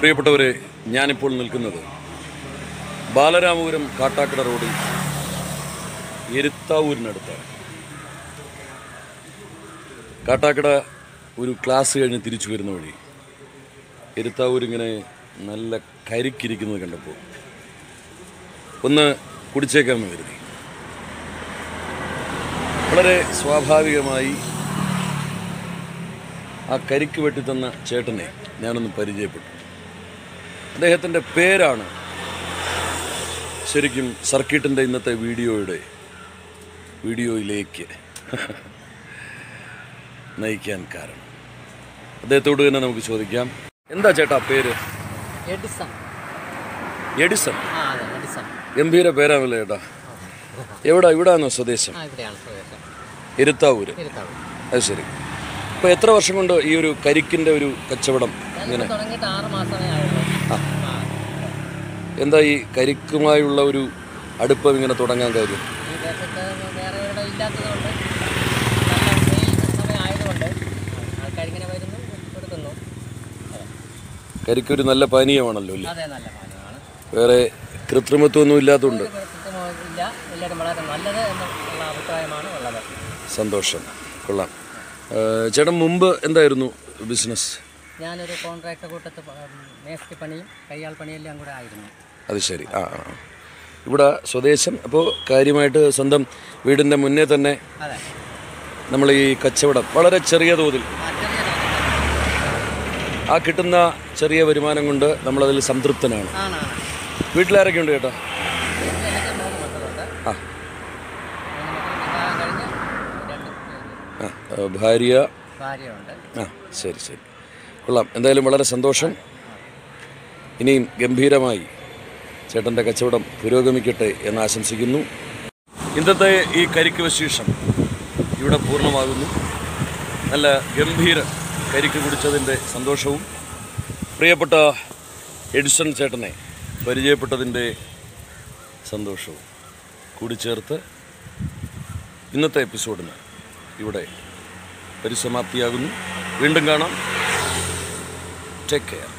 പ്രിയപ്പെട്ടവരെ ഞാനിപ്പോൾ നിൽക്കുന്നത് ബാലരാമപുരം കാട്ടാക്കട റോഡിൽ എരുത്താവൂരിനടുത്താണ് കാട്ടാക്കട ഒരു ക്ലാസ് കഴിഞ്ഞ് തിരിച്ചു വരുന്ന വഴി എരുത്താവൂരിങ്ങനെ നല്ല കരിക്കിരിക്കുന്നത് കണ്ടപ്പോൾ ഒന്ന് കുടിച്ചേക്കാമെന്ന് കരുതി വളരെ സ്വാഭാവികമായി ആ കരിക്ക് വെട്ടിത്തന്ന ചേട്ടനെ ഞാനൊന്ന് പരിചയപ്പെട്ടു അദ്ദേഹത്തിൻ്റെ പേരാണ് ശരിക്കും സർക്കിട്ടിൻ്റെ ഇന്നത്തെ വീഡിയോയുടെ വീഡിയോയിലേക്ക് നയിക്കാൻ കാരണം അദ്ദേഹത്തോട് തന്നെ നമുക്ക് ചോദിക്കാം എന്താ ചേട്ടാ പേര് എഡിസൺ എഡിസൺ ആ അതെ എഡിസൺ ഗംഭീര പേരാണല്ലോ ചേട്ടാ എവിടാ ഇവിടാന്നോ സ്വദേശം ആ ഇവിടെയാണ് സ്വദേശം എരുത്താവൂര് ഇരുത്താവ് അത് ശരി അപ്പോൾ എത്ര വർഷം കൊണ്ട് ഈ ഒരു കരിക്കിൻ്റെ ഒരു കച്ചവടം ഇങ്ങനെ ഞാനിപ്പോൾ തുടങ്ങിയിട്ട് ആറ് മാസമേ ആയുള്ളൂ ആ. ആ എന്താ ഈ കരിക്കുമായുള്ള ഒരു അടുപ്പം ഇങ്ങനെ തുടങ്ങാൻ കാര്യം ഈ ദേശത്ത് വേറെ ഇവിടെ ഇല്ലാത്തതുകൊണ്ട് നല്ല വെയിൽ സമയം ആയതുകൊണ്ട് ആൾക്കാരിങ്ങനെ വരുന്നു കൊടുക്കുന്നു അതെ. കരിക്കൊരു നല്ല പാനീയമാണല്ലോ അല്ലേ അതെ നല്ല പാനമാണ് വേറെ കൃത്രിമത്വമൊന്നും ഇല്ലാത്തതുകൊണ്ട് ഇല്ല എല്ലാവരും വളരെ നല്ലത് എന്നുള്ള അഭിപ്രായമാണ് ഉള്ളത് സന്തോഷം കൊള്ളാം ഏ, ചേട്ടൻ മുമ്പ് എന്തായിരുന്നു ബിസിനസ് ഞാനൊരു കോൺട്രാക്ടർ കൂട്ടത്ത് പ- മേസ്ത്രി പണിയും കയ്യാൾ പണിയെല്ലാം കൂടെ ആയിരുന്നു അത് ശരി ആ ആ. ഇവിടെ സ്വദേശം അപ്പോൾ കാര്യമായിട്ട് സ്വന്തം വീടിൻ്റെ മുന്നേ തന്നെ അതെ നമ്മൾ ഈ കച്ചവടം വളരെ ചെറിയ തോതിൽ ആ ചെറിയ തോതിൽ. ആ കിട്ടുന്ന ചെറിയ വരുമാനം കൊണ്ട് നമ്മളതിൽ സംതൃപ്തനാണ് ആണ് ആണ് വീട്ടിലാരൊക്കെ ഉണ്ട് ചേട്ടാ എനിക്ക് മൂന്ന് മക്കളുണ്ട് ആ മൂന്ന് മക്കൾ വിവാഹം കഴിഞ്ഞ് രണ്ട് പേര് ആ ആ, ഭാര്യ ഭാര്യയുണ്ട് ആ ശരി ശരി കൊള്ളാം എന്തായാലും വളരെ സന്തോഷം ഇനിയും ഗംഭീരമായി ചേട്ടൻ്റെ കച്ചവടം പുരോഗമിക്കട്ടെ എന്ന് ആശംസിക്കുന്നു ഇന്നത്തെ ഈ കരിക്ക് വിശേഷം ഇവിടെ പൂർണ്ണമാകുന്നു നല്ല ഗംഭീര കരിക്ക് കുടിച്ചതിൻ്റെ സന്തോഷവും പ്രിയപ്പെട്ട എഡിസൺ ചേട്ടനെ പരിചയപ്പെട്ടതിൻ്റെ സന്തോഷവും കൂടി ചേർത്ത് ഇന്നത്തെ എപ്പിസോഡിന് ഇവിടെ പരിസമാപ്തിയാകുന്നു വീണ്ടും കാണാം ടേക്ക് കെയർ